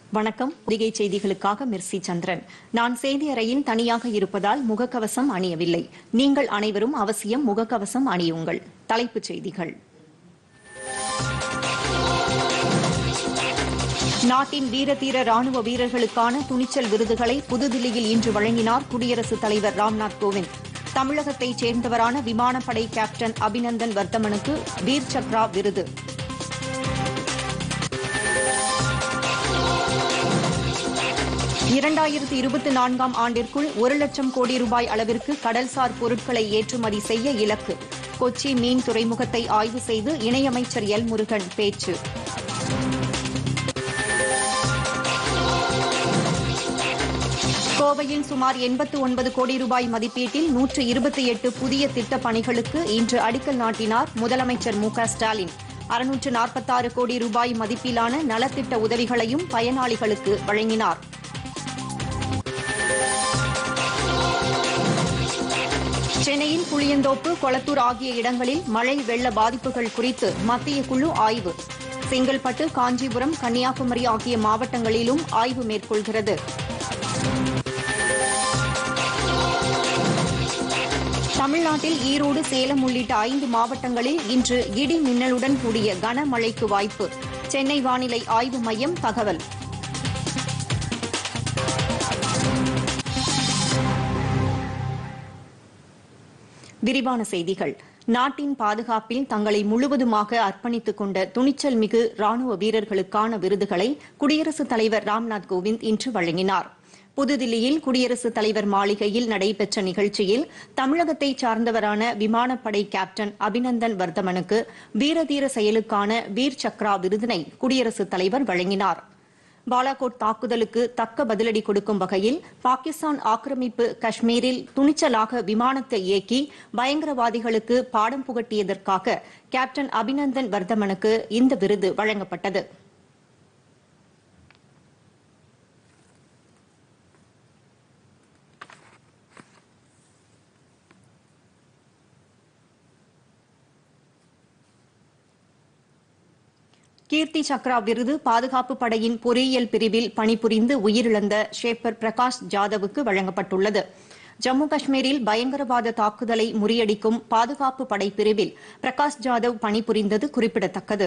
வணக்கம் பொதிகை செய்திகளுக்காக மிர்சி சந்திரன் நான் செய்தி அறையில் தனியாக இருப்பதால் முகக்கவசம் அணியவில்லை நீங்கள் அனைவரும் அவசியம் முகக்கவசம் அணியுங்கள் தலைப்புச் செய்திகள் நாட்டின் வீரதீர ராணுவ வீரர்களுக்கான துணிச்சல் விருதுகளை புதுதில்லியில் இன்று வழங்கினார் குடியரசுத் தலைவர் ராம்நாத் கோவிந்த் தமிழகத்தைச் சேர்ந்தவரான விமானப்படை கேப்டன் அபிநந்தன் வர்த்தமனுக்கு வீர் சக்ரா விருது இரண்டாயிரத்து இருபத்தி நான்காம் ஆண்டிற்குள் ஒரு லட்சம் கோடி ரூபாய் அளவிற்கு கடல்சார் பொருட்களை ஏற்றுமதி செய்ய இலக்கு கொச்சி மீன் துறைமுகத்தை ஆய்வு செய்து இணையமைச்சர் எல் முருகன் பேச்சு கோவையில் சுமார் எண்பத்து ஒன்பது கோடி ரூபாய் மதிப்பீட்டில் நூற்று இருபத்தி எட்டு புதிய திட்டப் பணிகளுக்கு இன்று அடிக்கல் நாட்டினார் முதலமைச்சர் மு க ஸ்டாலின் அறுநூற்று நாற்பத்தாறு கோடி ரூபாய் மதிப்பிலான நலத்திட்ட உதவிகளையும் பயனாளிகளுக்கு வழங்கினார் சென்னையில் புளியந்தோப்பு கொளத்தூர் ஆகிய இடங்களில் மழை வெள்ள பாதிப்புகள் குறித்து மத்திய குழு ஆய்வு செங்கல்பட்டு காஞ்சிபுரம் கன்னியாகுமரி ஆகிய மாவட்டங்களிலும் ஆய்வு மேற்கொள்கிறது தமிழ்நாட்டில் ஈரோடு சேலம் உள்ளிட்ட ஐந்து மாவட்டங்களில் இன்று இடி மின்னலுடன் கூடிய கனமழைக்கு வாய்ப்பு சென்னை வானிலை ஆய்வு மையம் தகவல் விரிவான செய்திகள் நாட்டின் பாதுகாப்பில் தங்களை முழுவதுமாக அர்ப்பணித்துக் கொண்ட துணிச்சல் மிகு ராணுவ வீரர்களுக்கான விருதுகளை குடியரசுத் தலைவர் ராம்நாத் கோவிந்த் இன்று வழங்கினார் புதுதில்லியில் குடியரசுத் தலைவர் மாளிகையில் நடைபெற்ற நிகழ்ச்சியில் தமிழகத்தைச் சார்ந்தவரான விமானப்படை கேப்டன் அபிநந்தன் வர்தமனுக்கு வீரதீர செயலுக்கான வீர் சக்ரா விருதினை குடியரசுத் தலைவர் வழங்கினார் பாலாகோட் தாக்குதலுக்கு தக்க பதிலடி கொடுக்கும் வகையில் பாகிஸ்தான் ஆக்கிரமிப்பு காஷ்மீரில் துணிச்சலாக விமானத்தை இயக்கி பயங்கரவாதிகளுக்கு பாடம் புகட்டியதற்காக கேப்டன் அபிநந்தன் வர்தமனுக்கு இந்த விருது வழங்கப்பட்டது கீர்த்தி சக்ரா விருது பாதுகாப்பு படையின் பொறியியல் பிரிவில் பணிபுரிந்து உயிரிழந்த ஷேப்பர் பிரகாஷ் ஜாதவுக்கு வழங்கப்பட்டுள்ளது ஜம்மு காஷ்மீரில் பயங்கரவாத தாக்குதலை முறியடிக்கும் பாதுகாப்பு படை பிரிவில் பிரகாஷ் ஜாதவ் பணிபுரிந்தது குறிப்பிடத்தக்கது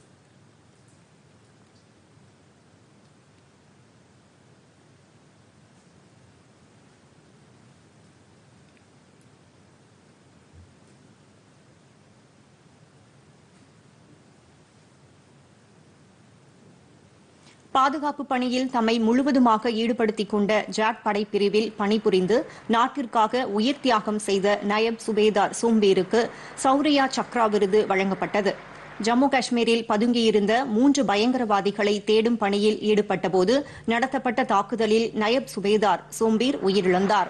பாதுகாப்பு பணியில் தம்மை முழுவதுமாக ஈடுபடுத்திக் கொண்ட ஜாட் படைப்பிரிவில் பணிபுரிந்து நாட்டிற்காக உயிர் தியாகம் செய்த நயப் சுபேதார் சோம்பேருக்கு சௌரியா சக்ரா விருது வழங்கப்பட்டது ஜம்மு காஷ்மீரில் பதுங்கியிருந்த மூன்று பயங்கரவாதிகளை தேடும் பணியில் ஈடுபட்டபோது நடத்தப்பட்ட தாக்குதலில் நயப் சுபேதார் சோம்பீர் உயிரிழந்தார்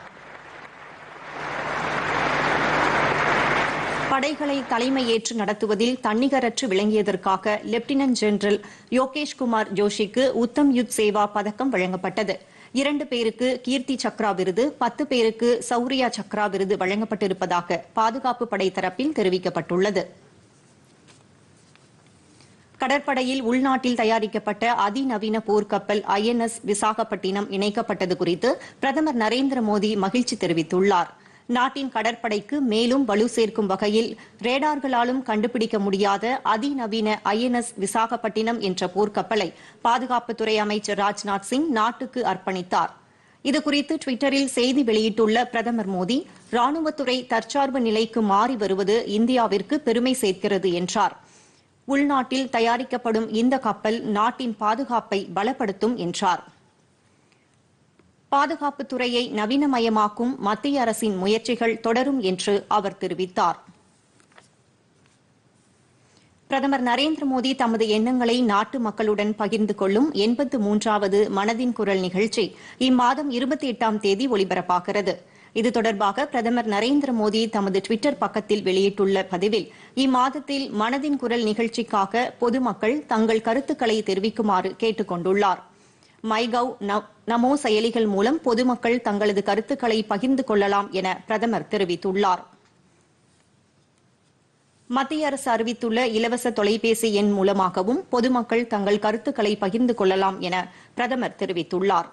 படைகளை தலைமையேற்று நடத்துவதில் தன்னிகரற்று விளங்கியதற்காக லெப்டினன்ட் ஜெனரல் யோகேஷ் குமார் ஜோஷிக்கு உத்தம் யுத் சேவா பதக்கம் வழங்கப்பட்டது இரண்டு பேருக்கு கீர்த்தி சக்ரா விருது பத்து பேருக்கு சௌரியா சக்ரா விருது வழங்கப்பட்டிருப்பதாக பாதுகாப்பு படை தரப்பில் தெரிவிக்கப்பட்டுள்ளது கடற்படையில் உள்நாட்டில் தயாரிக்கப்பட்ட அதிநவீன போர்க்கப்பல் ஐஎன்எஸ் விசாகப்பட்டினம் இணைக்கப்பட்டது குறித்து பிரதமர் நரேந்திர மோடி மகிழ்ச்சி தெரிவித்துள்ளாா் நாட்டின் கடற்படைக்கு மேலும் வலு சேர்க்கும் வகையில் ரேடார்களாலும் கண்டுபிடிக்க முடியாத அதிநவீன ஐஎன்எஸ் விசாகப்பட்டினம் என்ற போர்க்கப்பலை பாதுகாப்புத்துறை அமைச்சர் ராஜ்நாத் சிங் நாட்டுக்கு அர்ப்பணித்தார் இதுகுறித்து டுவிட்டரில் செய்தி வெளியிட்டுள்ள பிரதமர் மோடி ராணுவத்துறை தற்சார்பு நிலைக்கு மாறி வருவது இந்தியாவிற்கு பெருமை சேர்க்கிறது என்றார் உள்நாட்டில் தயாரிக்கப்படும் இந்த கப்பல் நாட்டின் பாதுகாப்பை பலப்படுத்தும் என்றார் பாதுகாப்புத் துறையை நவீனமயமாக்கும் மத்திய அரசின் முயற்சிகள் தொடரும் என்று அவர் தெரிவித்தார் பிரதமர் நரேந்திர மோடி தமது எண்ணங்களை நாட்டு மக்களுடன் பகிர்ந்து கொள்ளும் எண்பத்து மூன்றாவது மனதின் குரல் நிகழ்ச்சி இம்மாதம் இருபத்தி எட்டாம் தேதி ஒலிபரப்பாகிறது இது தொடர்பாக பிரதமர் நரேந்திர மோடி தமது டுவிட்டர் பக்கத்தில் வெளியிட்டுள்ள பதிவில் இம்மாதத்தில் மனதின் குரல் நிகழ்ச்சிக்காக பொதுமக்கள் தங்கள் கருத்துக்களை தெரிவிக்குமாறு கேட்டுக் கொண்டுள்ளாா் மைகவ் நமோ செயலிகள் மூலம் பொதுமக்கள் தங்களது கருத்துக்களை பகிர்ந்து கொள்ளலாம் என பிரதமர் தெரிவித்துள்ளார் மத்திய அரசு அறிவித்துள்ள இலவச தொலைபேசி எண் மூலமாகவும் பொதுமக்கள் தங்கள் கருத்துக்களை பகிர்ந்து கொள்ளலாம் என பிரதமர் தெரிவித்துள்ளார்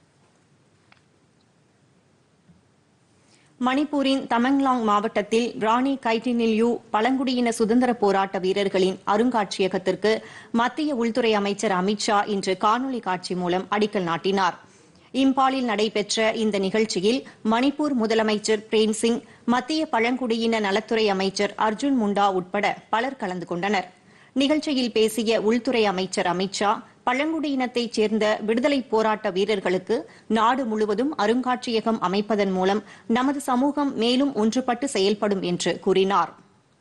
மணிப்பூரின் தமெங்லாங் மாவட்டத்தில் ராணி கைட்டினில்யூ பழங்குடியின சுதந்திர போராட்ட வீரர்களின் அருங்காட்சியகத்திற்கு மத்திய உள்துறை அமைச்சர் அமித் ஷா இன்று காணொலி காட்சி மூலம் அடிக்கல் நாட்டினார் இம்பாலில் நடைபெற்ற இந்த நிகழ்ச்சியில் மணிப்பூர் முதலமைச்சர் பிரேம்சிங் மத்திய பழங்குடியின நலத்துறை அமைச்சர் அர்ஜுன் முண்டா உட்பட பலர் கலந்து கொண்டனர் நிகழ்ச்சியில் பேசிய உள்துறை அமைச்சர் அமித் ஷா பழங்குடியினத்தைச் சேர்ந்த விடுதலை போராட்ட வீரர்களுக்கு நாடு முழுவதும் அருங்காட்சியகம் அமைப்பதன் மூலம் நமது சமூகம் மேலும் ஒன்றுபட்டு செயல்படும் என்று கூறினார்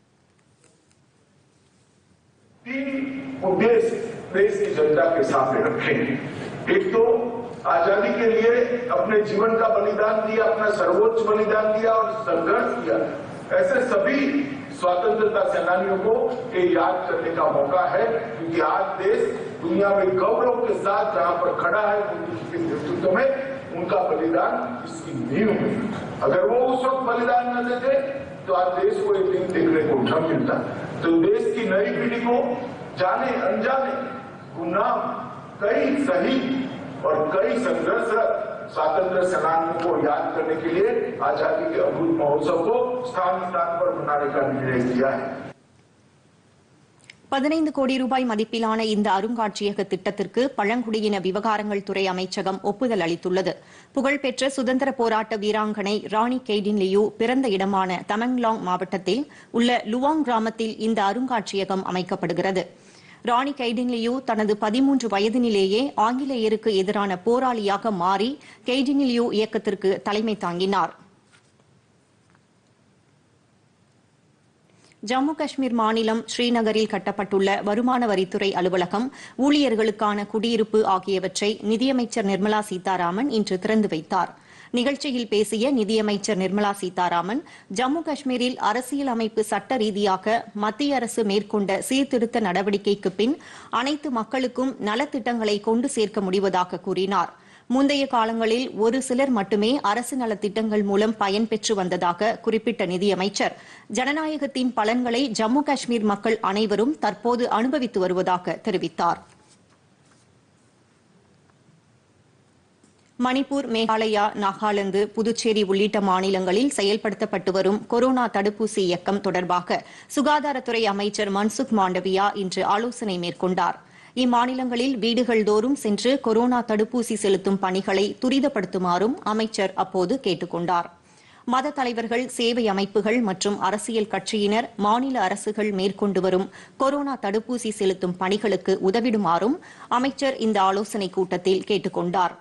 तीन उद्देश्य देश की जनता के सामने रखे एक तो आजादी के लिए अपने जीवन का बलिदान दिया अपना सर्वोच्च बलिदान दिया और संघर्ष किया ऐसे सभी स्वतंत्रता सेनानियों को ये याद करने का मौका है क्योंकि आज देश दुनिया में गौरव के साथ जहां पर खड़ा है मोदी जी के नेतृत्व में उनका बलिदान इसकी नींव में अगर वो उस वक्त बलिदान न देते तो आज देश को एक दिन देखने को न मिलता तो देश की नई पीढ़ी को जाने अनजाने गुमनाम कई शहीद और कई संघर्षरत स्वातंत्र सेनानियों को याद करने के लिए आजादी के अमृत महोत्सव को स्थान स्थान पर मनाने का निर्णय किया है பதினைந்து கோடி ரூபாய் மதிப்பிலான இந்த அருங்காட்சியக திட்டத்திற்கு பழங்குடியின விவகாரங்கள் துறை அமைச்சகம் ஒப்புதல் அளித்துள்ளது புகழ்பெற்ற சுதந்திர போராட்ட வீராங்கனை ராணி கெய்டின் லியூ பிறந்த இடமான தமெங்லாங் மாவட்டத்தில் உள்ள லுவாங் கிராமத்தில் இந்த அருங்காட்சியகம் அமைக்கப்படுகிறது ராணி கெய்டின் லியூ தனது பதிமூன்று வயதினிலேயே ஆங்கிலேயருக்கு எதிரான போராளியாக மாறி கெய்டின் லியூ இயக்கத்திற்கு தலைமை தாங்கினார் ஜம்மு காஷ்மீர் மாநிலம் ஸ்ரீநகரில் கட்டப்பட்டுள்ள வருமான வரித்துறை அலுவலகம் ஊழியர்களுக்கான குடியிருப்பு ஆகியவற்றை நிதியமைச்சர் நிர்மலா சீதாராமன் இன்று திறந்து வைத்தார் நிகழ்ச்சியில் பேசிய நிதியமைச்சர் நிர்மலா சீதாராமன் ஜம்மு காஷ்மீரில் அரசியல் அமைப்பு சட்ட ரீதியாக மத்திய அரசு மேற்கொண்ட சீர்திருத்த நடவடிக்கைக்கு பின் அனைத்து மக்களுக்கும் நலத்திட்டங்களை கொண்டு சேர்க்க முடிவதாக கூறினார் முந்தைய காலங்களில் ஒரு சிலர் மட்டுமே அரசு நலத்திட்டங்கள் மூலம் பயன்பெற்று வந்ததாக குறிப்பிட்ட நிதியமைச்சர் ஜனநாயகத்தின் பலன்களை ஜம்மு காஷ்மீர் மக்கள் அனைவரும் தற்போது அனுபவித்து வருவதாக தெரிவித்தார் மணிப்பூர் மேகாலயா நாகாலாந்து புதுச்சேரி உள்ளிட்ட மாநிலங்களில் செயல்படுத்தப்பட்டு வரும் கொரோனா தடுப்பூசி இயக்கம் தொடர்பாக சுகாதாரத்துறை அமைச்சர் மன்சுக் மாண்டவியா இன்று ஆலோசனை மேற்கொண்டாா் இம்மாநிலங்களில் வீடுகள் தோறும் சென்று கொரோனா தடுப்பூசி செலுத்தும் பணிகளை துரிதப்படுத்துமாறும் அமைச்சர் அப்போது கேட்டுக் கொண்டார் மத தலைவர்கள் சேவை அமைப்புகள் மற்றும் அரசியல் கட்சியினர் மாநில அரசுகள் மேற்கொண்டு வரும் கொரோனா தடுப்பூசி செலுத்தும் பணிகளுக்கு உதவிடுமாறும் அமைச்சர் இந்த ஆலோசனைக் கூட்டத்தில் கேட்டுக் கொண்டாா்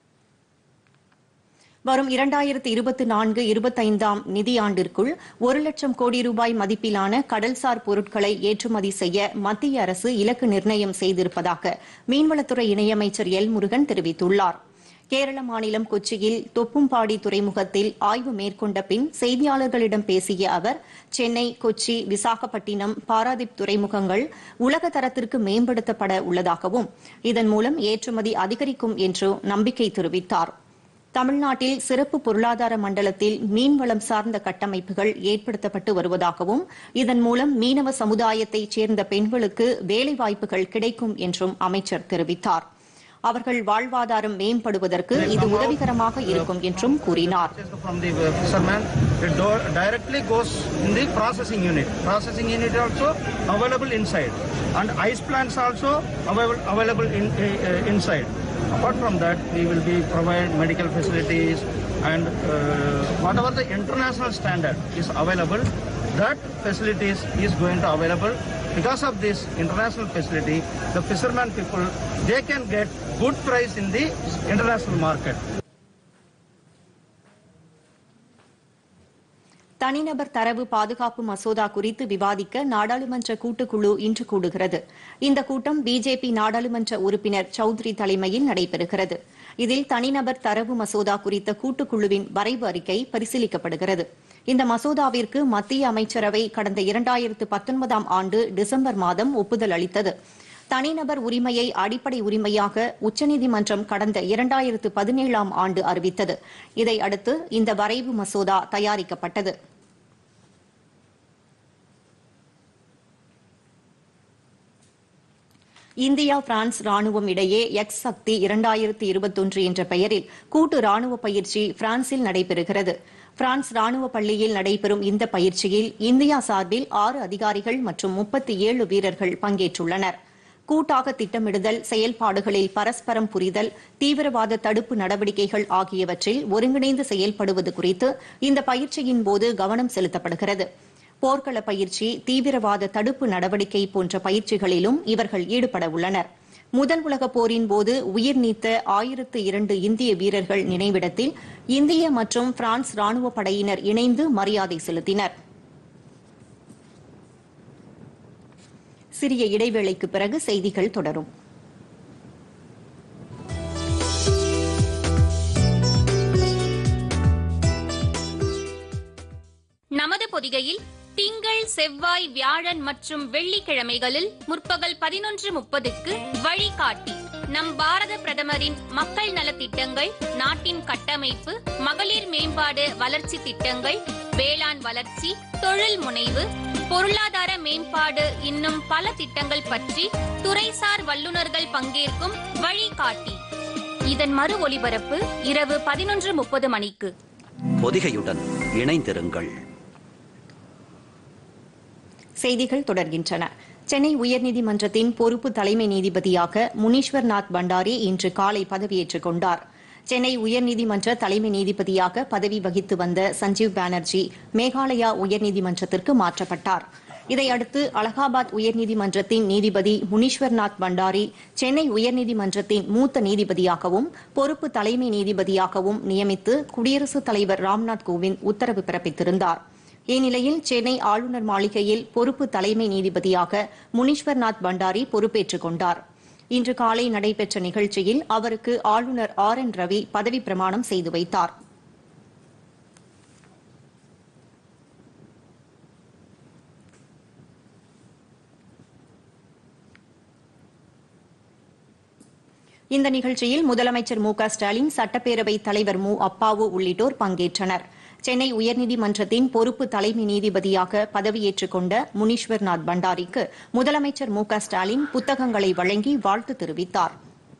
வரும் இரண்டாயிரத்து இருபத்தி நான்கு இருபத்தைந்தாம் நிதியாண்டிற்குள் ஒரு லட்சம் கோடி ரூபாய் மதிப்பிலான கடல்சார் பொருட்களை ஏற்றுமதி செய்ய மத்திய அரசு இலக்கு நிர்ணயம் செய்திருப்பதாக மீன்வளத்துறை இணையமைச்சர் எல் முருகன் தெரிவித்துள்ளார் கேரள மாநிலம் கொச்சியில் தொப்பும்பாடி துறைமுகத்தில் ஆய்வு மேற்கொண்ட பின் செய்தியாளர்களிடம் பேசிய அவர் சென்னை கொச்சி விசாகப்பட்டினம் பாராதீப் துறைமுகங்கள் உலக தரத்திற்கு மேம்படுத்தப்பட உள்ளதாகவும் இதன் மூலம் ஏற்றுமதி அதிகரிக்கும் என்று நம்பிக்கை தெரிவித்தாா் தமிழ்நாட்டில் சிறப்பு பொருளாதார மண்டலத்தில் மீன்வளம் சார்ந்த கட்டமைப்புகள் ஏற்படுத்தப்பட்டு வருவதாகவும் இதன் மூலம் மீனவ சமுதாயத்தைச் சேர்ந்த பெண்களுக்கு வேலைவாய்ப்புகள் கிடைக்கும் என்றும் அமைச்சர் தெரிவித்தார் அவர்கள் வாழ்வாதாரம் மேம்படுவதற்கு இது உதவிகரமாக இருக்கும் என்றும் கூறினார் from the fisherman it do- directly goes in the processing unit processing unit also available inside and ice plants also available, available in, uh, inside apart from that we will be provide medical facilities and uh, whatever the international standard is available that facilities is going to available because of this international facility the fishermen people they can get good price in the international market தனிநபர் தரவு பாதுகாப்பு மசோதா குறித்து விவாதிக்க நாடாளுமன்ற கூட்டுக்குழு இன்று கூடுகிறது இந்த கூட்டம் பிஜேபி நாடாளுமன்ற உறுப்பினர் சௌத்ரி தலைமையில் நடைபெறுகிறது இதில் தனிநபர் தரவு மசோதா குறித்த கூட்டுக்குழுவின் வரைவு அறிக்கை பரிசீலிக்கப்படுகிறது இந்த மசோதாவிற்கு மத்திய அமைச்சரவை கடந்த இரண்டாயிரத்து பத்தொன்பதாம் ஆண்டு டிசம்பர் மாதம் ஒப்புதல் அளித்தது தனிநபர் உரிமையை அடிப்படை உரிமையாக உச்சநீதிமன்றம் கடந்த இரண்டாயிரத்து பதினேழாம் ஆண்டு அறிவித்தது இதையடுத்து இந்த வரைவு மசோதா தயாரிக்கப்பட்டது இந்தியா பிரான்ஸ் ராணுவம் இடையே எக்ஸ் சக்தி இரண்டாயிரத்தி இருபத்தொன்று என்ற பெயரில் கூட்டு ராணுவ பயிற்சி பிரான்சில் நடைபெறுகிறது பிரான்ஸ் ராணுவ பள்ளியில் நடைபெறும் இந்த பயிற்சியில் இந்தியா சார்பில் ஆறு அதிகாரிகள் மற்றும் முப்பத்தி ஏழு வீரர்கள் பங்கேற்றுள்ளனர் கூட்டாக திட்டமிடுதல் செயல்பாடுகளில் பரஸ்பரம் புரிதல் தீவிரவாத தடுப்பு நடவடிக்கைகள் ஆகியவற்றில் ஒருங்கிணைந்து செயல்படுவது குறித்து இந்த பயிற்சியின் போது கவனம் செலுத்தப்படுகிறது போர்க்கள பயிற்சி தீவிரவாத தடுப்பு நடவடிக்கை போன்ற பயிற்சிகளிலும் இவர்கள் ஈடுபட உள்ளனர் முதல் உலகப் போரின் போது உயிர் நீத்த ஆயிரத்து இரண்டு இந்திய வீரர்கள் நினைவிடத்தில் இந்திய மற்றும் பிரான்ஸ் ராணுவ படையினர் இணைந்து மரியாதை செலுத்தினர் சிறிய இடைவேளைக்கு பிறகு செய்திகள் தொடரும் நமது பொதிகையில் திங்கள் செவ்வாய் வியாழன் மற்றும் வெள்ளிக்கிழமைகளில் முற்பகல் பதினொன்று முப்பதுக்கு வழிகாட்டி நம் பாரத பிரதமரின் மக்கள் நலத்திட்டங்கள் நாட்டின் கட்டமைப்பு மகளிர் மேம்பாடு வளர்ச்சி திட்டங்கள் வேளாண் வளர்ச்சி தொழில் முனைவு பொருளாதார மேம்பாடு இன்னும் பல திட்டங்கள் பற்றி துறைசார் வல்லுநர்கள் பங்கேற்கும் வழிகாட்டி இதன் மறு ஒலிபரப்பு இரவு பதினொன்று முப்பது மணிக்கு பொதிகையுடன் இணைந்திருங்கள் செய்திகள் தொடர்கின்றன சென்னை உயர்நீதிமன்றத்தின் பொறுப்பு தலைமை நீதிபதியாக முனீஸ்வர்நாத் பண்டாரி இன்று காலை பதவியேற்றுக் கொண்டார் சென்னை உயர்நீதிமன்ற தலைமை நீதிபதியாக பதவி வகித்து வந்த சஞ்சீவ் பானர்ஜி மேகாலயா உயர்நீதிமன்றத்திற்கு மாற்றப்பட்டார் இதையடுத்து அலகாபாத் உயர்நீதிமன்றத்தின் நீதிபதி முனீஸ்வர்நாத் பண்டாரி சென்னை உயர்நீதிமன்றத்தின் மூத்த நீதிபதியாகவும் பொறுப்பு தலைமை நீதிபதியாகவும் நியமித்து குடியரசுத் தலைவர் ராம்நாத் கோவிந்த் உத்தரவு பிறப்பித்திருந்தார் இந்நிலையில் சென்னை ஆளுநர் மாளிகையில் பொறுப்பு தலைமை நீதிபதியாக முனீஸ்வர்நாத் பண்டாரி பொறுப்பேற்றுக் கொண்டார் இன்று காலை நடைபெற்ற நிகழ்ச்சியில் அவருக்கு ஆளுநர் ஆர் என் ரவி பதவிப் பிரமாணம் செய்து வைத்தார் இந்த நிகழ்ச்சியில் முதலமைச்சர் மு க ஸ்டாலின் சட்டப்பேரவைத் தலைவர் மு அப்பாவு உள்ளிட்டோர் பங்கேற்றனர் சென்னை உயர்நீதிமன்றத்தின் பொறுப்பு தலைமை நீதிபதியாக பதவியேற்றுக் கொண்ட முனீஸ்வர்நாத் பண்டாரிக்கு முதலமைச்சர் மு க ஸ்டாலின் புத்தகங்களை வழங்கி வாழ்த்து தெரிவித்தார்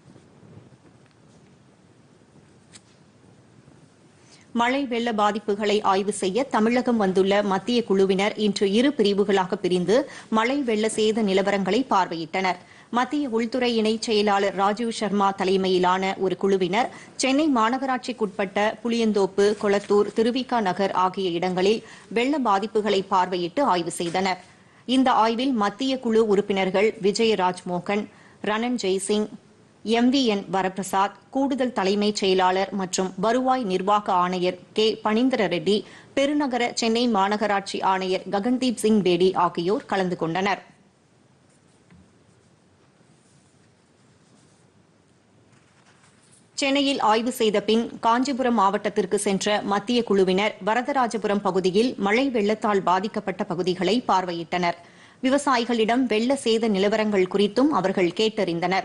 மழை வெள்ள பாதிப்புகளை ஆய்வு செய்ய தமிழகம் வந்துள்ள மத்திய குழுவினர் இன்று இரு பிரிவுகளாக பிரிந்து மழை வெள்ள சேத நிலவரங்களை பார்வையிட்டனர் மத்திய உள்துறை இணைச் செயலாளர் ராஜீவ் சர்மா தலைமையிலான ஒரு குழுவினர் சென்னை மாநகராட்சிக்குட்பட்ட புளியந்தோப்பு கொளத்தூர் திருவிகா நகர் ஆகிய இடங்களில் வெள்ள பாதிப்புகளை பார்வையிட்டு ஆய்வு செய்தனர் இந்த ஆய்வில் மத்திய குழு உறுப்பினர்கள் Vijaya Rajmohan Ranan Jaisingh M V N Varaprasad கூடுதல் தலைமைச் செயலாளர் மற்றும் வருவாய் நிர்வாக ஆணையர் கே பனீந்திர ரெட்டி பெருநகர சென்னை மாநகராட்சி ஆணையர் ககன்தீப் சிங் பேடி ஆகியோர் கலந்து கொண்டனர் சென்னையில் ஆய்வு செய்த பின் காஞ்சிபுரம் மாவட்டத்திற்கு சென்ற மத்திய குழுவினர் வரதராஜபுரம் பகுதியில் மழை வெள்ளத்தால் பாதிக்கப்பட்ட பகுதிகளை பார்வையிட்டனர் விவசாயிகளிடம் வெள்ள சேத நிலவரங்கள் குறித்தும் அவர்கள் கேட்டறிந்தனர்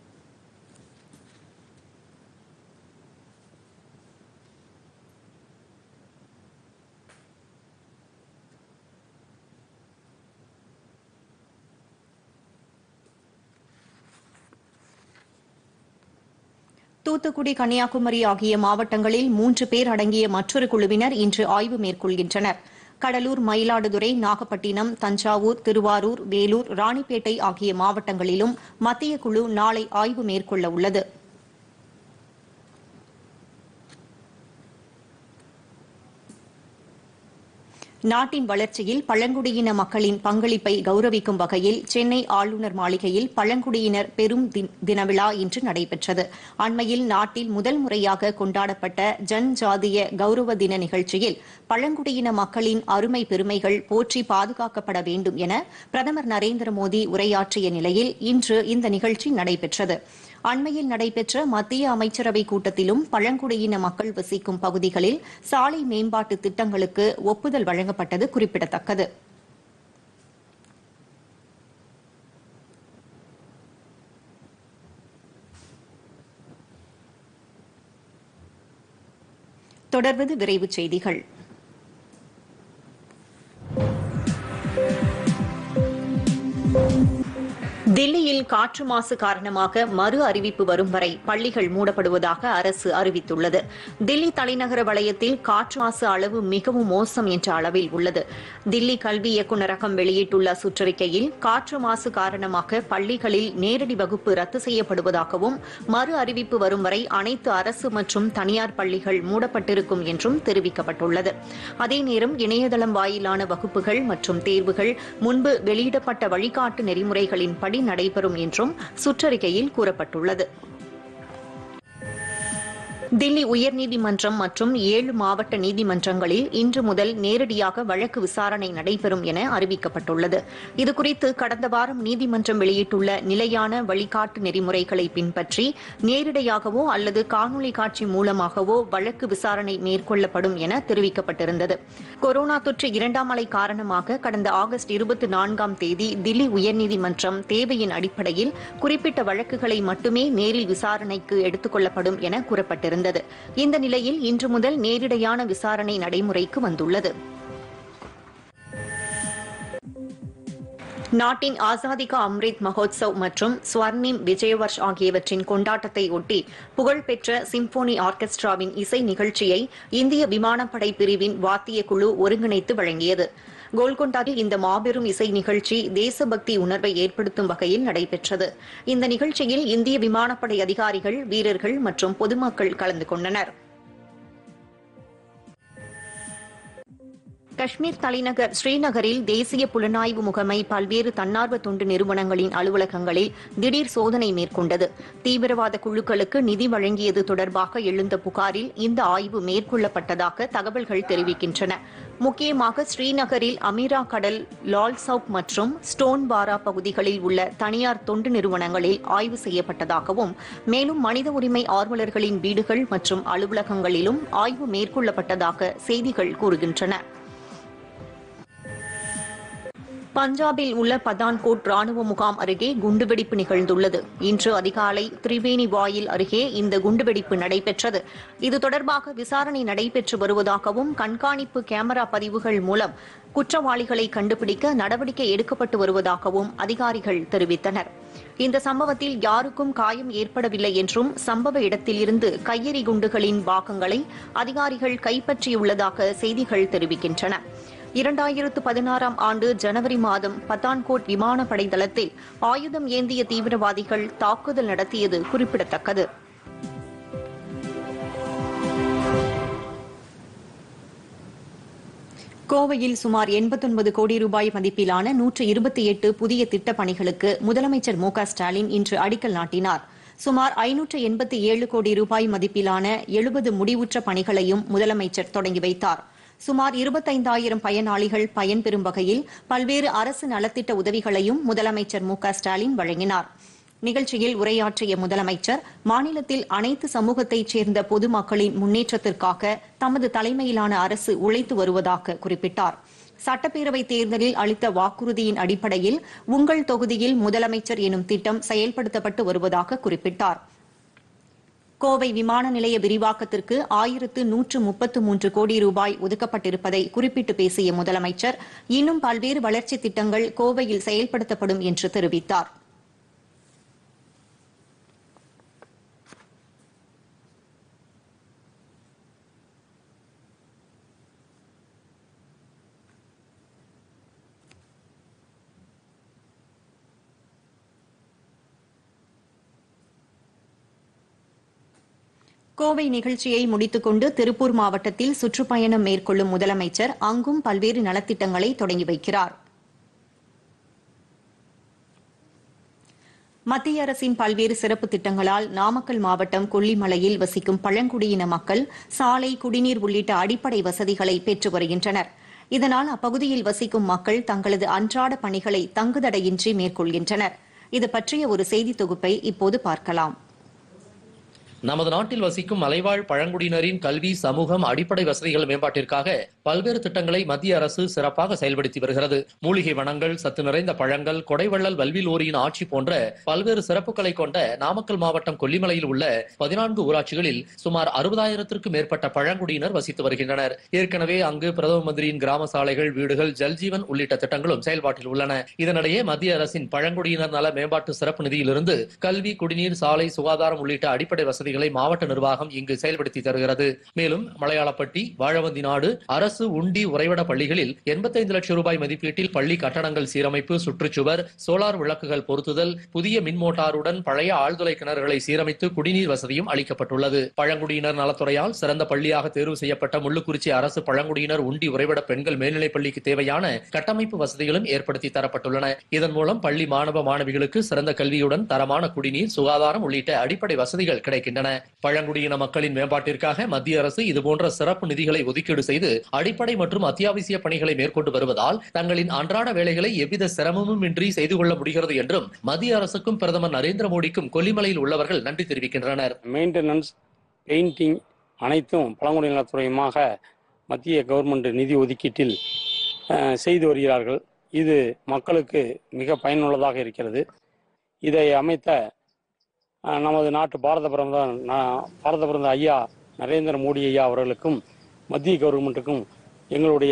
தூத்துக்குடி கன்னியாகுமரி ஆகிய மாவட்டங்களில் மூன்று பேர் அடங்கிய மற்றொரு குழுவினர் இன்று ஆய்வு மேற்கொள்கின்றனர் கடலூர் மயிலாடுதுறை நாகப்பட்டினம் தஞ்சாவூர் திருவாரூர் வேலூர் ராணிப்பேட்டை ஆகிய மாவட்டங்களிலும் மத்திய குழு நாளை ஆய்வு மேற்கொள்ள உள்ளது நாட்டின் வளர்ச்சியில் பழங்குடியின மக்களின் பங்களிப்பை கௌரவிக்கும் வகையில் சென்னை ஆளுநர் மாளிகையில் பழங்குடியினர் பெரும் தி- தினவிழா இன்று நடைபெற்றது அண்மையில் நாட்டில் முதல் முறையாக கொண்டாடப்பட்ட ஜன் ஜாதிய கௌரவ தின நிகழ்ச்சியில் பழங்குடியின மக்களின் அருமை பெருமைகள் போற்றி பாதுகாக்கப்பட வேண்டும் என பிரதமர் நரேந்திர மோடி உரையாற்றிய நிலையில் இன்று இந்த நிகழ்ச்சி நடைபெற்றது அண்மையில் நடைபெற்ற மத்திய அமைச்சரவை கூட்டத்திலும் பழங்குடியின மக்கள் வசிக்கும் பகுதிகளில் சாலை மேம்பாட்டு திட்டங்களுக்கு ஒப்புதல் வழங்கப்பட்டது குறிப்பிடத்தக்கது தொடர்வது விரைவுச் செய்திகள் தில்லியில் காற்று மாசு காரணமாக மறு அறிவிப்பு வரும் வரை பள்ளிகள் மூடப்படுவதாக அரசு அறிவித்துள்ளது தில்லி தலைநகர வலயத்தில் காற்று மாசு அளவு மிகவும் மோசம் என்ற அளவில் உள்ளது தில்லி கல்வி இயக்குநரகம் வெளியிட்டுள்ள சுற்றறிக்கையில் காற்று மாசு காரணமாக பள்ளிகளில் நேரடி வகுப்பு ரத்து செய்யப்படுவதாகவும் மறு அறிவிப்பு வரும் வரை அனைத்து அரசு மற்றும் தனியார் பள்ளிகள் மூடப்பட்டிருக்கும் என்றும் தெரிவிக்கப்பட்டுள்ளது அதே நேரம் இணையதளம் வாயிலான வகுப்புகள் மற்றும் தேர்வுகள் முன்பு வெளியிடப்பட்ட வழிகாட்டு நெறிமுறைகளின்படி நடைபெறும் என்றும் சுற்றறிக்கையில் கூறப்பட்டுள்ளது தில்லி உயர்நீதிமன்றம் மற்றும் ஏழு மாவட்ட நீதிமன்றங்களில் இன்று முதல் நேரடியாக வழக்கு விசாரணை நடைபெறும் என அறிவிக்கப்பட்டுள்ளது இதுகுறித்து கடந்த வாரம் நீதிமன்றம் வெளியிட்டுள்ள நிலையான வழிகாட்டு நெறிமுறைகளை பின்பற்றி நேரிடையாகவோ அல்லது காணொலி காட்சி மூலமாகவோ வழக்கு விசாரணை மேற்கொள்ளப்படும் என தெரிவிக்கப்பட்டிருந்தது கொரோனா தொற்று இரண்டாம் அலை காரணமாக கடந்த ஆகஸ்ட் இருபத்தி நான்காம் தேதி தில்லி உயர்நீதிமன்றம் தேவையின் அடிப்படையில் குறிப்பிட்ட வழக்குகளை மட்டுமே நேரில் விசாரணைக்கு எடுத்துக் கொள்ளப்படும் என கூறப்பட்டிருந்தது இந்த நிலையில் இன்று முதல் நேரிடையான விசாரணை நடைமுறைக்கு வந்துள்ளது நாட்டின் ஆசாதி கா அம்ரித் மகோத்சவ் மற்றும் ஸ்வர்ணிம் விஜயவர்ஷ் ஆகியவற்றின் கொண்டாட்டத்தை ஒட்டி புகழ்பெற்ற சிம்போனி ஆர்கெஸ்ட்ராவின் இசை நிகழ்ச்சியை இந்திய விமானப்படை பிரிவின் வாத்திய குழு ஒருங்கிணைத்து வழங்கியது கோல்கொண்டாவில் இந்த மாபெரும் இசை நிகழ்ச்சி தேசபக்தி உணர்வை ஏற்படுத்தும் வகையில் நடைபெற்றது இந்த நிகழ்ச்சியில் இந்திய விமானப்படை அதிகாரிகள் வீரர்கள் மற்றும் பொதுமக்கள் கலந்து கொண்டனர் காஷ்மீர் தலைநகர் ஸ்ரீநகரில் தேசிய புலனாய்வு முகமை பல்வேறு தன்னார்வ தொண்டு நிறுவனங்களின் அலுவலகங்களில் திடீர் சோதனை மேற்கொண்டது தீவிரவாத குழுக்களுக்கு நிதி வழங்கியது தொடர்பாக எழுந்த புகாரில் இந்த ஆய்வு மேற்கொள்ளப்பட்டதாக தகவல்கள் தெரிவிக்கின்றன முக்கியமாக ஸ்ரீநகரில் அமீரா கடல் லால் சவுக் மற்றும் ஸ்டோன் பாரா பகுதிகளில் உள்ள தனியார் தொண்டு நிறுவனங்களில் ஆய்வு செய்யப்பட்டதாகவும் மேலும் மனித உரிமை ஆர்வலர்களின் வீடுகள் மற்றும் அலுவலகங்களிலும் ஆய்வு மேற்கொள்ளப்பட்டதாக செய்திகள் கூறுகின்றன பஞ்சாபில் உள்ள பதான்கோட் ராணுவ முகாம் அருகே குண்டுவெடிப்பு நிகழ்ந்துள்ளது இன்று அதிகாலை திரிவேணி வாயில் அருகே இந்த குண்டுவெடிப்பு நடைபெற்றது இது தொடர்பாக விசாரணை நடைபெற்று வருவதாகவும் கண்காணிப்பு கேமரா பதிவுகள் மூலம் குற்றவாளிகளை கண்டுபிடிக்க நடவடிக்கை எடுக்கப்பட்டு வருவதாகவும் அதிகாரிகள் தெரிவித்தனர் இந்த சம்பவத்தில் யாருக்கும் காயம் ஏற்படவில்லை என்றும் சம்பவ இடத்திலிருந்து கையெறி குண்டுகளின் பாகங்களை அதிகாரிகள் கைப்பற்றியுள்ளதாக செய்திகள் தெரிவிக்கின்றன இரண்டாயிரத்து பதினாறாம் ஆண்டு ஜனவரி மாதம் பத்தான்கோட் விமானப்படை தளத்தில் ஆயுதம் ஏந்திய தீவிரவாதிகள் தாக்குதல் நடத்தியது குறிப்பிடத்தக்கது கோவையில் சுமார் எண்பத்தொன்பது கோடி ரூபாய் மதிப்பிலான நூற்று இருபத்தி எட்டு புதிய திட்டப் பணிகளுக்கு முதலமைச்சர் மு க ஸ்டாலின் இன்று அடிக்கல் நாட்டினார் சுமார் ஐநூற்று எண்பத்தி ஏழு கோடி ரூபாய் மதிப்பிலான எழுபது முடிவுற்ற பணிகளையும் முதலமைச்சர் தொடங்கி வைத்தார் சுமார் இருபத்தைந்தாயிரம் பயனாளிகள் பயன்பெறும் வகையில் பல்வேறு அரசு நலத்திட்ட உதவிகளையும் முதலமைச்சர் மு க ஸ்டாலின் வழங்கினார் நிகழ்ச்சியில் உரையாற்றிய முதலமைச்சர் மாநிலத்தில் அனைத்து சமூகத்தைச் சேர்ந்த பொதுமக்களின் முன்னேற்றத்திற்காக தமது தலைமையிலான அரசு உழைத்து வருவதாக குறிப்பிட்டார் சட்டப்பேரவை தேர்தலில் அளித்த வாக்குறுதியின் அடிப்படையில் உங்கள் தொகுதியில் முதலமைச்சர் எனும் திட்டம் செயல்படுத்தப்பட்டு வருவதாக குறிப்பிட்டார் கோவை விமான நிலைய விரிவாக்கத்திற்கு ஆயிரத்து நூற்று முப்பத்து மூன்று கோடி ரூபாய் ஒதுக்கப்பட்டிருப்பதை குறிப்பிட்டு பேசிய முதலமைச்சர் இன்னும் பல்வேறு வளர்ச்சித் திட்டங்கள் கோவையில் செயல்படுத்தப்படும் என்று தெரிவித்தார் கோவை நிகழ்ச்சியை முடித்துக் கொண்டு திருப்பூர் மாவட்டத்தில் சுற்றுப்பயணம் மேற்கொள்ளும் முதலமைச்சர் அங்கும் பல்வேறு நலத்திட்டங்களை தொடங்கி வைக்கிறார் மத்திய அரசின் பல்வேறு சிறப்பு திட்டங்களால் நாமக்கல் மாவட்டம் கொல்லிமலையில் வசிக்கும் பழங்குடியின மக்கள் சாலை குடிநீர் உள்ளிட்ட அடிப்படை வசதிகளை பெற்று வருகின்றனர் இதனால் அப்பகுதியில் வசிக்கும் மக்கள் தங்களது அன்றாட பணிகளை தங்குதடையின்றி மேற்கொள்கின்றனர் இது பற்றிய ஒரு செய்தி தொகுப்பை இப்போது பார்க்கலாம் நமது நாட்டில் வசிக்கும் மலைவாழ் பழங்குடியினரின் கல்வி சமூகம் அடிப்படை வசதிகள் மேம்பாட்டிற்காக பல்வேறு திட்டங்களை மத்திய அரசு சிறப்பாக செயல்படுத்தி வருகிறது மூலிகை வனங்கள் சத்து நிறைந்த பழங்கள் கொடைவள்ளல் வல்விலோரியின் ஆட்சி போன்ற பல்வேறு சிறப்புகளை கொண்ட நாமக்கல் மாவட்டம் கொல்லிமலையில் உள்ள பதினான்கு ஊராட்சிகளில் சுமார் அறுபதாயிரத்திற்கும் மேற்பட்ட பழங்குடியினர் வசித்து வருகின்றனர் ஏற்கனவே அங்கு பிரதம மந்திரியின் கிராம சாலைகள் வீடுகள் ஜல்ஜீவன் உள்ளிட்ட திட்டங்களும் செயல்பாட்டில் உள்ளன இதனிடையே மத்திய அரசின் பழங்குடியினர் நல மேம்பாட்டு சிறப்பு நிதியிலிருந்து கல்வி குடிநீர் சாலை சுகாதாரம் உள்ளிட்ட அடிப்படை வசதிகளை மாவட்ட நிர்வாகம் இங்கு செயல்படுத்தி தருகிறது மேலும் மலையாளப்பட்டி வாழவந்தி நாடு அரசு உண்டி உறைவிட பள்ளிகளில் எண்பத்தைந்து லட்சம் ரூபாய் மதிப்பீட்டில் பள்ளி கட்டடங்கள் சீரமைப்பு சுற்றுச்சுவர் சோலார் விளக்குகள் பொருத்துதல் புதிய மின் மோட்டாருடன் பழைய ஆழ்துளை கிணறுகளை சீரமைத்து குடிநீர் வசதியும் அளிக்கப்பட்டுள்ளது பழங்குடியினர் நலத்துறையால் சிறந்த பள்ளியாக தேர்வு செய்யப்பட்ட முள்ளுக்குறிச்சி அரசு பழங்குடியினர் உண்டி உறைவிட பெண்கள் மேல்நிலைப் பள்ளிக்கு தேவையான கட்டமைப்பு வசதிகளும் ஏற்படுத்தி தரப்பட்டுள்ளன இதன் மூலம் பள்ளி மாணவ மாணவிகளுக்கு சிறந்த கல்வியுடன் தரமான குடிநீர் சுகாதாரம் உள்ளிட்ட அடிப்படை வசதிகள் கிடைக்கின்றன பழங்குடியின மக்களின் மேம்பாட்டிற்காக மத்திய அரசு இதுபோன்ற சிறப்பு நிதிகளை ஒதுக்கீடு செய்து அடிப்படை மற்றும் அத்தியாவசிய பணிகளை மேற்கொண்டு வருவதால் தங்களின் அன்றாட வேலைகளை எவ்வித சிரமமும் இன்றி செய்து கொள்ள முடிகிறது என்றும் மத்திய அரசுக்கும் பிரதமர் நரேந்திர மோடிக்கும் கொல்லிமலையில் உள்ளவர்கள் நன்றி தெரிவிக்கின்றனர் மெயின்டெனன்ஸ் பெயிண்டிங் அனைத்தும் பழங்குடி நலத்துறையுமாக மத்திய கவர்மெண்ட் நிதி ஒதுக்கீட்டில் அஹ், செய்து வருகிறார்கள் இது மக்களுக்கு மிக பயனுள்ளதாக இருக்கிறது இதை அமைத்த அஹ், நமது நாட்டு பாரத பிரதமர் நா- பாரத பிரதமர் ஐயா நரேந்திர மோடி ஐயா அவர்களுக்கும் மத்திய கவர்மெண்ட்டுக்கும் எங்களுடைய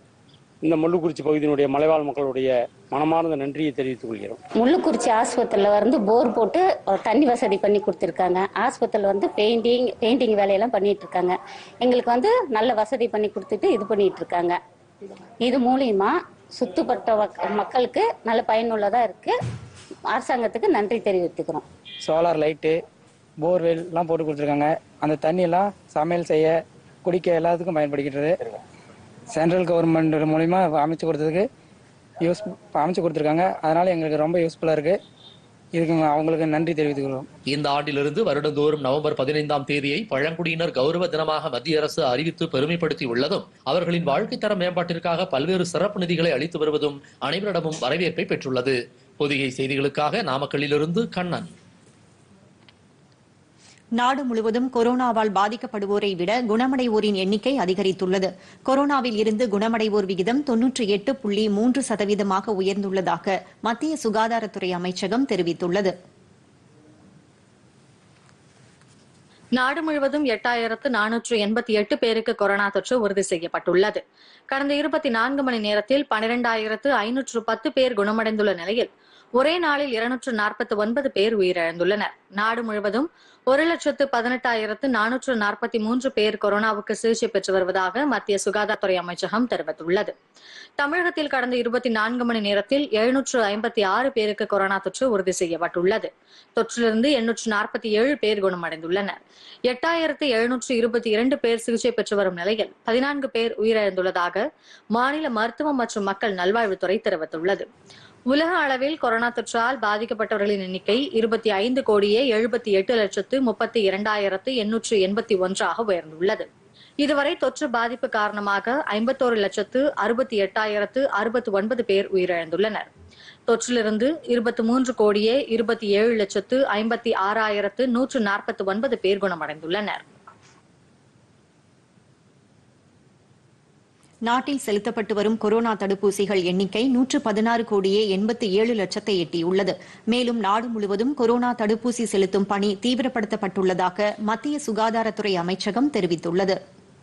இந்த முள்ளுக்குறிச்சி பகுதியினுடைய மலைவாழ் மக்களுடைய மனமார்ந்த நன்றியை தெரிவித்துக் கொள்கிறோம் முள்ளுக்குறிச்சி ஆஸ்பத்திரியில் வந்து போர் போட்டு ஒரு தண்ணி வசதி பண்ணி கொடுத்துருக்காங்க ஆஸ்பத்திரியில் வந்து பெயிண்டிங் பெயிண்டிங் வேலையெல்லாம் பண்ணிட்டு இருக்காங்க எங்களுக்கு வந்து நல்ல வசதி பண்ணி கொடுத்துட்டு இது பண்ணிட்டு இருக்காங்க இது மூலியமா சுத்துப்பட்ட வக்- மக்களுக்கு நல்ல பயனுள்ளதா இருக்கு அரசாங்கத்துக்கு நன்றி தெரிவித்துக்கிறோம் சோலார் லைட்டு போர்வெல் எல்லாம் போட்டு கொடுத்துருக்காங்க அந்த தண்ணியெல்லாம் சமையல் செய்ய குடிக்க எல்லாத்துக்கும் பயன்படுகின்றது சென்ட்ரல் கவர்மெண்ட் மூலிமா அமைச்சு கொடுத்ததுக்கு யூஸ் அமைச்சு கொடுத்துருக்காங்க அதனால எங்களுக்கு ரொம்ப யூஸ்ஃபுல்லாக இருக்கு இதுக்கு அவங்களுக்கு நன்றி தெரிவித்துக்கிறோம் இந்த ஆண்டிலிருந்து வருடந்தோறும் நவம்பர் பதினைந்தாம் தேதியை பழங்குடியினர் கௌரவ தினமாக மத்திய அரசு அறிவித்து பெருமைப்படுத்தி உள்ளதும் அவர்களின் வாழ்க்கை தர மேம்பாட்டிற்காக பல்வேறு சிறப்பு நிதிகளை அளித்து வருவதும் அனைவரிடமும் வரவேற்பை பெற்றுள்ளது பொதிகை செய்திகளுக்காக நாமக்கல்லிலிருந்து கண்ணன் நாடு முழுவதும் கொரோனாவால் பாதிக்கப்படுவோரை விட குணமடைவோரின் எண்ணிக்கை அதிகரித்துள்ளது கொரோனாவில் இருந்து குணமடைவோர் விகிதம் தொன்னூற்றி எட்டு புள்ளி மூன்று சதவீதமாக உயர்ந்துள்ளதாக மத்திய சுகாதாரத்துறை அமைச்சகம் தெரிவித்துள்ளது நாடு முழுவதும் எட்டாயிரத்து நானூற்று எண்பத்தி எட்டு பேருக்கு கொரோனா தொற்று உறுதி செய்யப்பட்டுள்ளது கடந்த இருபத்தி நான்கு மணி நேரத்தில் பனிரெண்டாயிரத்து ஐநூற்று பத்து பேர் குணமடைந்துள்ள நிலையில் ஒரே நாளில் இருநூற்று நாற்பத்தி ஒன்பது பேர் உயிரிழந்துள்ளனர் நாடு முழுவதும் ஒரு லட்சத்து பதினெட்டாயிரத்து நானூற்று நாற்பத்தி மூன்று பேர் கொரோனாவுக்கு சிகிச்சை பெற்று வருவதாக மத்திய சுகாதாரத்துறை அமைச்சகம் தெரிவித்துள்ளது தமிழகத்தில் கடந்த இருபத்தி நான்கு மணி நேரத்தில் எழுநூற்று ஐம்பத்தி ஆறு பேருக்கு கொரோனா தொற்று உறுதி செய்யப்பட்டுள்ளது தொற்றிலிருந்து எண்ணூற்று நாற்பத்தி ஏழு பேர் குணமடைந்துள்ளனர் எட்டாயிரத்து எழுநூற்று இருபத்தி இரண்டு பேர் சிகிச்சை பெற்று வரும் நிலையில் பதினான்கு பேர் உயிரிழந்துள்ளதாக மாநில மருத்துவம் மற்றும் மக்கள் நல்வாழ்வுத்துறை தெரிவித்துள்ளது உலக அளவில் கொரோனா தொற்றால் பாதிக்கப்பட்டவர்களின் எண்ணிக்கை இருபத்தி ஐந்து கோடியே எழுபத்தி எட்டு லட்சத்து முப்பத்தி இரண்டாயிரத்து எண்ணூற்று எண்பத்தி ஒன்றாக உயர்ந்துள்ளது இதுவரை தொற்று பாதிப்பு காரணமாக ஐம்பத்தோரு லட்சத்து அறுபத்தி எட்டாயிரத்து அறுபத்தி ஒன்பது பேர் உயிரிழந்துள்ளனர் தொற்றிலிருந்து இருபத்தி மூன்று கோடியே இருபத்தி ஏழு லட்சத்து ஐம்பத்தி ஆறாயிரத்து நூற்று நாற்பத்தி ஒன்பது பேர் குணமடைந்துள்ளனர் நாட்டில் செலுத்தப்பட்டு வரும் கொரோனா தடுப்பூசிகள் எண்ணிக்கை நூற்று பதினாறு கோடியே எண்பத்தி ஏழு லட்சத்தை எட்டியுள்ளது மேலும் நாடு முழுவதும் கொரோனா தடுப்பூசி செலுத்தும் பணி தீவிரப்படுத்தப்பட்டுள்ளதாக மத்திய சுகாதாரத்துறை அமைச்சகம் தெரிவித்துள்ளது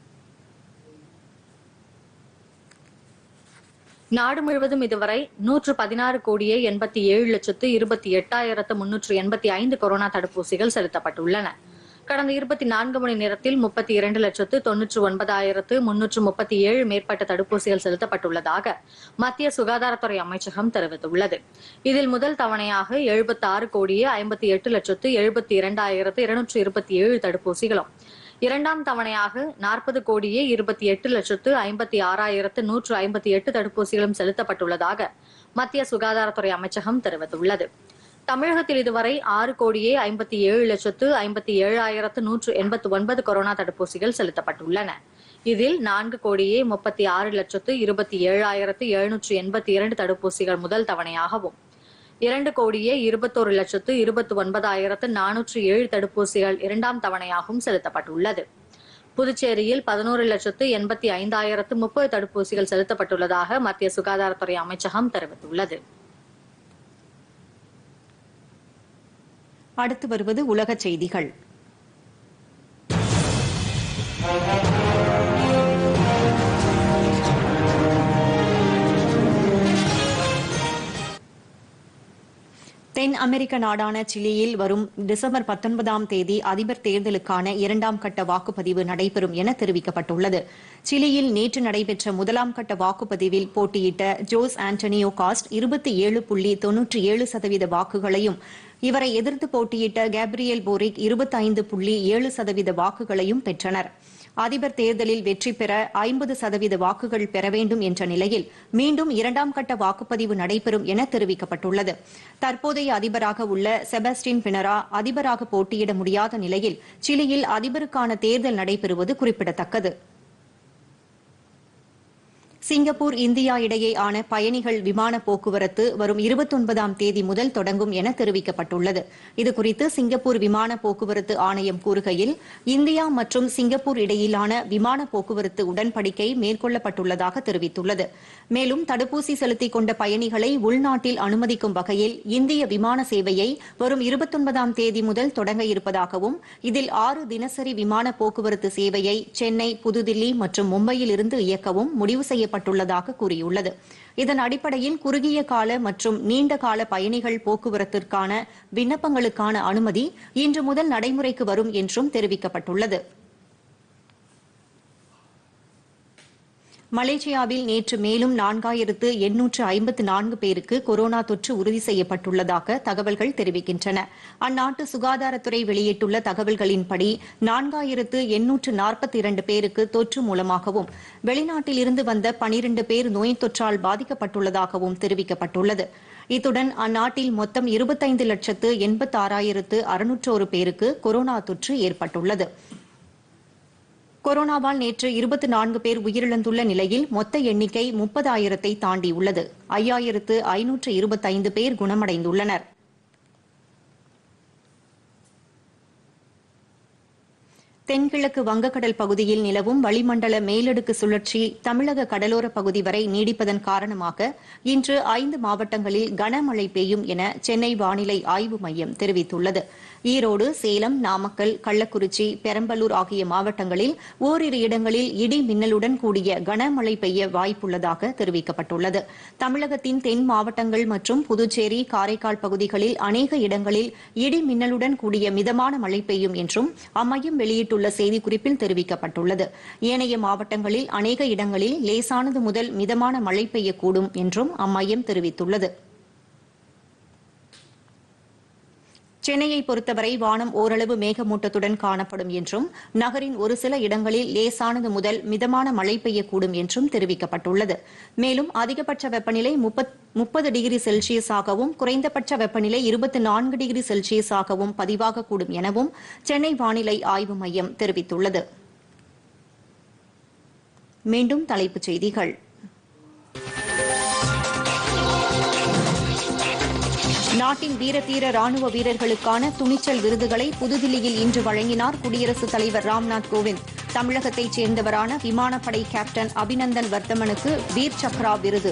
நாடு முழுவதும் இதுவரை நூற்று பதினாறு கோடியே எண்பத்தி ஏழு லட்சத்து இருபத்தி எட்டாயிரத்து முன்னூற்று எண்பத்தி ஐந்து கொரோனா தடுப்பூசிகள் செலுத்தப்பட்டுள்ளன கடந்த இருபத்தி நான்கு மணி நேரத்தில் முப்பத்தி இரண்டு லட்சத்து தொன்னூற்று ஒன்பதாயிரத்து முன்னூற்று முப்பத்தி ஏழு மேற்பட்ட தடுப்பூசிகள் செலுத்தப்பட்டுள்ளதாக மத்திய சுகாதாரத்துறை அமைச்சகம் தெரிவித்துள்ளது இதில் முதல் தவணையாக எழுபத்தி ஆறு கோடியே ஐம்பத்தி எட்டு லட்சத்து எழுபத்தி இரண்டாயிரத்து இருநூற்று இருபத்தி ஏழு தடுப்பூசிகளும் இரண்டாம் தவணையாக நாற்பது கோடியே இருபத்தி எட்டு லட்சத்து ஐம்பத்தி ஆறாயிரத்து நூற்று ஐம்பத்தி எட்டு தடுப்பூசிகளும் செலுத்தப்பட்டுள்ளதாக மத்திய சுகாதாரத்துறை அமைச்சகம் தெரிவித்துள்ளது தமிழகத்தில் இதுவரை ஆறு கோடியே ஐம்பத்தி ஏழு லட்சத்து ஐம்பத்தி ஏழாயிரத்து நூற்று எண்பத்தி ஒன்பது கொரோனா தடுப்பூசிகள் செலுத்தப்பட்டுள்ளன இதில் நான்கு கோடியே முப்பத்தி ஆறு லட்சத்து இருபத்தி ஏழாயிரத்து எழுநூற்று எண்பத்தி இரண்டு தடுப்பூசிகள் முதல் தவணையாகவும் இரண்டு கோடியே இருபத்தோரு லட்சத்து இருபத்தி ஒன்பதாயிரத்து நானூற்று ஏழு தடுப்பூசிகள் இரண்டாம் தவணையாகவும் செலுத்தப்பட்டுள்ளது புதுச்சேரியில் பதினோரு லட்சத்து எண்பத்தி ஐந்தாயிரத்து முப்பது தடுப்பூசிகள் செலுத்தப்பட்டுள்ளதாக மத்திய சுகாதாரத்துறை அமைச்சகம் தெரிவித்துள்ளது அடுத்து வருவது உலகச் செய்திகள் தென் அமெரிக்க நாடான சிலியில் வரும் டிசம்பர் பத்தொன்பதாம் தேதி அதிபர் தேர்தலுக்கான இரண்டாம் கட்ட வாக்குப்பதிவு நடைபெறும் என தெரிவிக்கப்பட்டுள்ளது சிலியில் நேற்று நடைபெற்ற முதலாம் கட்ட வாக்குப்பதிவில் போட்டியிட்ட ஜோஸ் ஆண்டனியோ காஸ்ட் இருபத்தி ஏழு புள்ளி தொன்னூற்றி ஏழு சதவீத வாக்குகளையும் இவரை எதிர்த்து போட்டியிட்ட கேப்ரியல் போரிக் இருபத்தைந்து புள்ளி ஏழு சதவீத வாக்குகளையும் பெற்றனர் அதிபர் தேர்தலில் வெற்றி பெற ஐம்பது சதவீத வாக்குகள் பெற வேண்டும் என்ற நிலையில் மீண்டும் இரண்டாம் கட்ட வாக்குப்பதிவு நடைபெறும் என தெரிவிக்கப்பட்டுள்ளது தற்போதைய அதிபராக உள்ள செபஸ்டின் பினரா அதிபராக போட்டியிட முடியாத நிலையில் சிலியில் அதிபருக்கான தேர்தல் நடைபெறுவது குறிப்பிடத்தக்கது சிங்கப்பூர் இந்தியா இடையேயான பயணிகள் விமான போக்குவரத்து வரும் இருபத்தொன்பதாம் தேதி முதல் தொடங்கும் என தெரிவிக்கப்பட்டுள்ளது இதுகுறித்து சிங்கப்பூர் விமான போக்குவரத்து ஆணையம் கூறுகையில் இந்தியா மற்றும் சிங்கப்பூர் இடையிலான விமான போக்குவரத்து உடன்படிக்கை மேற்கொள்ளப்பட்டுள்ளதாக தெரிவித்துள்ளது மேலும் தடுப்பூசி செலுத்திக் கொண்ட பயணிகளை உள்நாட்டில் அனுமதிக்கும் வகையில் இந்திய விமான சேவையை வரும் இருபத்தொன்பதாம் தேதி முதல் தொடங்க இருப்பதாகவும் இதில் ஆறு தினசரி விமான போக்குவரத்து சேவையை சென்னை புதுதில்லி மற்றும் மும்பையில் இருந்து இயக்கவும் முடிவு செய்யப்பட்டுள்ளதாக கூறியுள்ளது இதன் அடிப்படையில் குறுகிய கால மற்றும் நீண்ட கால பயணிகள் போக்குவரத்திற்கான விண்ணப்பங்களுக்கான அனுமதி இன்று முதல் நடைமுறைக்கு வரும் என்றும் தெரிவிக்கப்பட்டுள்ளது மலேசியாவில் நேற்று மேலும் நான்காயிரத்து எண்ணூற்று ஐம்பத்து நான்கு பேருக்கு கொரோனா தொற்று உறுதி செய்யப்பட்டுள்ளதாக தகவல்கள் தெரிவிக்கின்றன அந்நாட்டு சுகாதாரத்துறை வெளியிட்டுள்ள தகவல்களின்படி நான்காயிரத்து எண்ணூற்று நாற்பத்தி இரண்டு பேருக்கு தொற்று மூலமாகவும் வெளிநாட்டில் இருந்து வந்த பனிரண்டு பேர் நோய் தொற்றால் பாதிக்கப்பட்டுள்ளதாகவும் தெரிவிக்கப்பட்டுள்ளது இத்துடன் அந்நாட்டில் மொத்தம் இருபத்தைந்து லட்சத்து எண்பத்தாறாயிரத்து அறுநூற்றோரு பேருக்கு கொரோனா தொற்று ஏற்பட்டுள்ளது கொரோனாவால் நேற்று இருபத்தி நான்கு பேர் உயிரிழந்துள்ள நிலையில் மொத்த எண்ணிக்கை முப்பதாயிரத்தை தாண்டியுள்ளது ஐயாயிரத்து ஐநூற்று இருபத்தைந்து பேர் குணமடைந்துள்ளனர் தென்கிழக்கு வங்கக்கடல் பகுதியில் நிலவும் வளிமண்டல மேலடுக்கு சுழற்சி தமிழக கடலோர பகுதி வரை நீடிப்பதன் காரணமாக இன்று ஐந்து மாவட்டங்களில் கனமழை பெய்யும் என சென்னை வானிலை ஆய்வு மையம் தெரிவித்துள்ளது ஈரோடு சேலம் நாமக்கல் கள்ளக்குறிச்சி பெரம்பலூர் ஆகிய மாவட்டங்களில் ஓரிரு இடங்களில் இடி மின்னலுடன் கூடிய கனமழை பெய்ய வாய்ப்புள்ளதாக தெரிவிக்கப்பட்டுள்ளது தமிழகத்தின் தென் மாவட்டங்கள் மற்றும் புதுச்சேரி காரைக்கால் பகுதிகளில் அநேக இடங்களில் இடி மின்னலுடன் கூடிய மிதமான மழை பெய்யும் என்றும் அம்மையம் வெளியிட்டுள்ள செய்திக்குறிப்பில் தெரிவிக்கப்பட்டுள்ளது ஏனைய மாவட்டங்களில் அநேக இடங்களில் லேசானது முதல் மிதமான மழை பெய்யக்கூடும் என்றும் அம்மையம் தெரிவித்துள்ளது சென்னையை பொறுத்தவரை வானம் ஓரளவு மேகமூட்டத்துடன் காணப்படும் என்றும் நகரின் ஒரு சில இடங்களில் லேசானது முதல் மிதமான மழை பெய்யக்கூடும் என்றும் தெரிவிக்கப்பட்டுள்ளது மேலும் அதிகபட்ச வெப்பநிலை முப்பது டிகிரி செல்சியஸாகவும் குறைந்தபட்ச வெப்பநிலை இருபத்தி நான்கு டிகிரி செல்சியஸாகவும் பதிவாகக்கூடும் எனவும் சென்னை வானிலை ஆய்வு மையம் தெரிவித்துள்ளது மீண்டும் தலைப்புச் செய்திகள் நாட்டின் வீரதீர ராணுவ வீரர்களுக்கான துணிச்சல் விருதுகளை புதுதில்லியில் இன்று வழங்கினார் குடியரசுத் தலைவர் ராம்நாத் கோவிந்த் தமிழகத்தைச் சேர்ந்தவரான விமானப்படை கேப்டன் அபிநந்தன் வர்த்தமனுக்கு வீர் சக்ரா விருது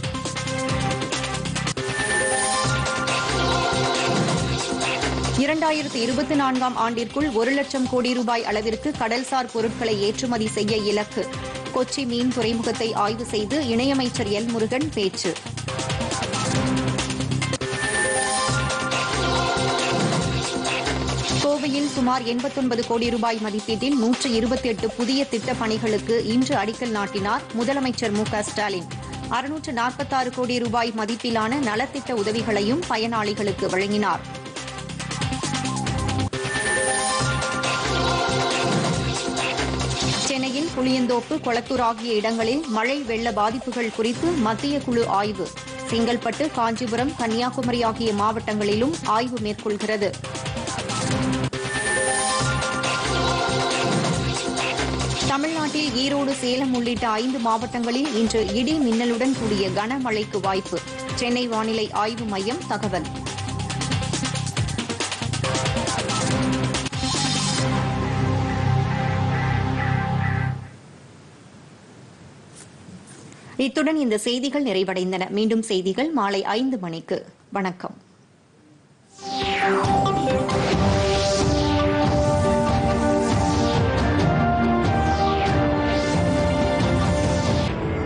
இரண்டாயிரத்து இருபத்தி நான்காம் ஆண்டிற்குள் ஒரு லட்சம் கோடி ரூபாய் அளவிற்கு கடல்சார் பொருட்களை ஏற்றுமதி செய்ய இலக்கு கொச்சி மீன் துறைமுகத்தை ஆய்வு செய்து இணையமைச்சர் எல் முருகன் பேச்சு கோவையில் சுமார் எண்பத்தொன்பது கோடி ரூபாய் மதிப்பீட்டில் நூற்று இருபத்தி எட்டு புதிய திட்டப் பணிகளுக்கு இன்று அடிக்கல் நாட்டினார் முதலமைச்சர் மு ஸ்டாலின் அறுநூற்று நாற்பத்தாறு கோடி ரூபாய் மதிப்பிலான நலத்திட்ட உதவிகளையும் பயனாளிகளுக்கு வழங்கினார் சென்னையில் புளியந்தோப்பு கொளத்தூர் ஆகிய இடங்களில் மழை வெள்ள பாதிப்புகள் குறித்து மத்திய குழு ஆய்வு செங்கல்பட்டு காஞ்சிபுரம் கன்னியாகுமரி ஆகிய மாவட்டங்களிலும் ஆய்வு மேற்கொள்கிறது தமிழ்நாட்டில் ஈரோடு சேலம் உள்ளிட்ட ஐந்து மாவட்டங்களில் இன்று இடி மின்னலுடன் கூடிய கனமழைக்கு வாய்ப்பு சென்னை வானிலை ஆய்வு மையம் தகவல் இத்துடன் இந்த செய்திகள் நிறைவடைந்தன மீண்டும் செய்திகள் மாலை ஐந்து மணிக்கு வணக்கம்